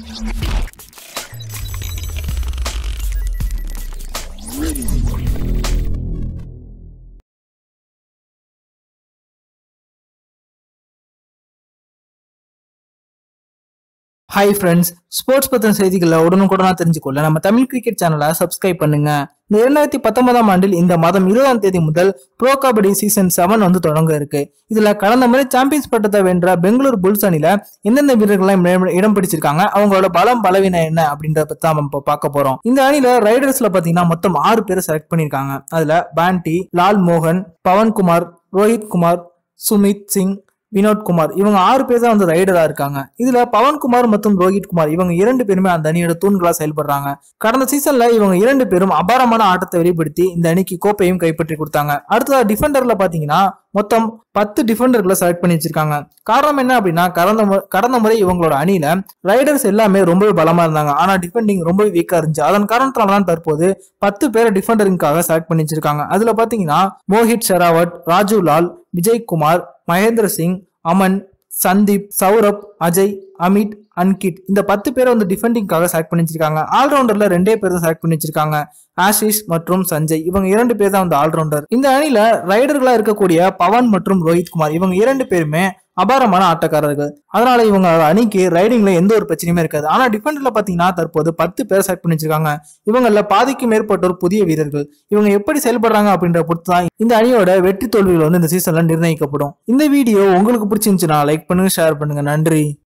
hi friends sports பத்தின செய்திகளை உடனுக்குடனா தெரிஞ்சுக்கொள்ள நம்ம தமிழ் கிரிக்கெட் சேனலை சப்ஸ்கிரைப் பண்ணுங்க இந்த இரண்டாயிரத்தி பத்தொன்பதாம் ஆண்டில் இந்த மாதம் இருபதாம் தேதி முதல் ப்ரோ கபடி சீசன் செவன் வந்து தொடங்க இருக்கு இதுல கடந்த முறை சாம்பியன்ஸ் பட்டத்தை வென்ற பெங்களூர் புல்ஸ் அணில எந்தெந்த வீரர்கள்லாம் இடம் இடம் பிடிச்சிருக்காங்க அவங்களோட பலம் பலவீனம் என்ன அப்படின்றத பத்தி தான் நம்ம இப்போ பார்க்க போறோம் இந்த அணில ரைடர்ஸ்ல பாத்தீங்கன்னா மொத்தம் ஆறு பேரை செலக்ட் பண்ணிருக்காங்க அதுல பாண்டி லால் மோகன் பவன்குமார் ரோஹித் குமார் சுமித் சிங் வினோத் குமார் இவங்க ஆறு பேர் தான் வந்து ரைடரா இருக்காங்க இதுல பவன்குமார் மற்றும் ரோஹித் குமார் இவங்க இரண்டு பேருமே அந்த அணியோட தூண்களா செயல்படுறாங்க கடந்த சீசன்ல இவங்க இரண்டு பேரும் அபாரமான ஆட்டத்தை வெளிப்படுத்தி இந்த அணிக்கு கோப்பையும் கைப்பற்றி கொடுத்தாங்க அடுத்ததா டிஃபெண்டர்ல பாத்தீங்கன்னா மொத்தம் பத்து டிஃபெண்டர்களை செலக்ட் பண்ணி வச்சிருக்காங்க காரணம் என்ன அப்படின்னா கடந்த மு- கடந்த முறை இவங்களோட அணியில ரைடர்ஸ் எல்லாமே ரொம்பவே பலமா இருந்தாங்க ஆனா டிஃபெண்டிங் ரொம்பவே வீக்கா இருந்துச்சு அதன் காரணத்தால தான் தற்போது பத்து பேரை டிஃபெண்டரிங்காக செலக்ட் பண்ணி வச்சிருக்காங்க அதுல பாத்தீங்கன்னா மோஹித் ஷெராவத் ராஜு லால் விஜய் குமார் மகேந்திர சிங் அமன் சந்தீப் சௌரப் அஜய் அமித் அன்கிட் இந்த பத்து பேரை வந்து டிஃபெண்டிங்காக செலக்ட் பண்ணி வச்சிருக்காங்க ஆல்ரவுண்டர்ல ரெண்டே பேர் தான் செலக்ட் பண்ணி வச்சிருக்காங்க ஆஷிஷ் மற்றும் சஞ்சய் இவங்க இரண்டு பேர் தான் வந்து ஆல்ரவுண்டர் இந்த அணில ரைடர்களா இருக்கக்கூடிய பவன் மற்றும் ரோஹித் குமார் இவங்க இரண்டு பேருமே அபாரமான ஆட்டக்காரர்கள் அதனால இவங்க அணிக்கு ரைடிங்ல எந்த ஒரு பிரச்சனையுமே இருக்காது ஆனா டிஃபெண்டர்ல பாத்தீங்கன்னா தற்போது பத்து பேர் செலக்ட் பண்ணி வச்சிருக்காங்க இவங்கள பாதிக்கு மேற்பட்டோர் புதிய வீரர்கள் இவங்க எப்படி செயல்படுறாங்க அப்படின்ற பொறுத்து தான் இந்த அணியோட வெற்றி தோல்விகள் வந்து இந்த சீசன்ல நிர்ணயிக்கப்படும் இந்த வீடியோ உங்களுக்கு பிடிச்சிருந்துச்சுன்னா லைக் பண்ணுங்க ஷேர் பண்ணுங்க நன்றி